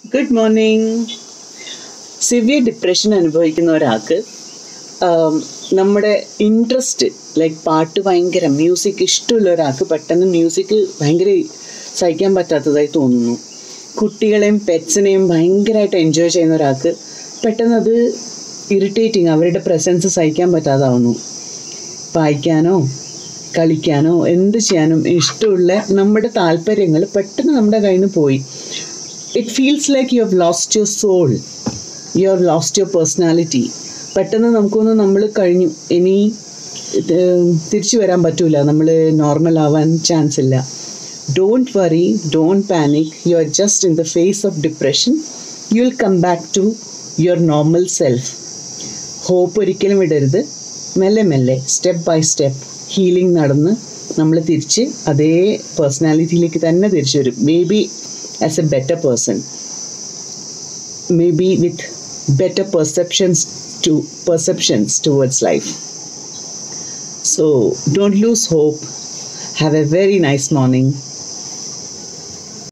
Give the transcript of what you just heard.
good morning severe depression അനുഭവിക്കുന്ന ഒരാൾക്ക് ആം, നമ്മുടെ ഇൻട്രസ്റ്റ് ലൈക്ക് പാട്ട് ഭയങ്കര മ്യൂസിക് ഇഷ്ടമുള്ള ഒരാൾക്ക് പെട്ടെന്ന് മ്യൂസിക് ഭയങ്കര സഹിക്കാൻ പറ്റാത്തതായി തോന്നുന്നു കുട്ടികളെയും പെറ്റ്സിനെയും ഭയങ്കരമായിട്ട് എൻജോയ് ചെയ്യുന്ന ഒരാൾക്ക് പെട്ടെന്ന് അത് ഇറിറ്റേറ്റിംഗ് അവരുടെ പ്രസൻസ് സഹിക്കാൻ പറ്റാതാവുന്നു വായിക്കാനോ കളിക്കാനോ എന്ത് ചെയ്യാനും ഇഷ്ടമുള്ള നമ്മുടെ താല്പര്യങ്ങൾ പെട്ടെന്ന് നമ്മുടെ കയ്യിൽ നിന്ന് പോയി it feels like you have lost your soul you have lost your personality പെട്ടെന്ന് നമുക്കൊന്ന് നമ്മൾ കഴിഞ്ഞു ഇനി ഇത് തിരിച്ചു വരാൻ പറ്റൂല നമ്മൾ നോർമൽ ആവാൻ ചാൻസ് ഇല്ല don't worry don't panic you are just in the phase of depression you will come back to your normal self hope ഒരിക്കലും വിടരുത് മെല്ലെ മെല്ലെ സ്റ്റെപ്പ് ബൈ സ്റ്റെപ്പ് ഹീലിംഗ് നടന്ന് നമ്മൾ തിരിച്ച് അതേ പേഴ്സണാലിറ്റിയിലേക്ക് തന്നെ തിരിച്ചു വരും may be as a better person may be with better perceptions to perceptions towards life so don't lose hope have a very nice morning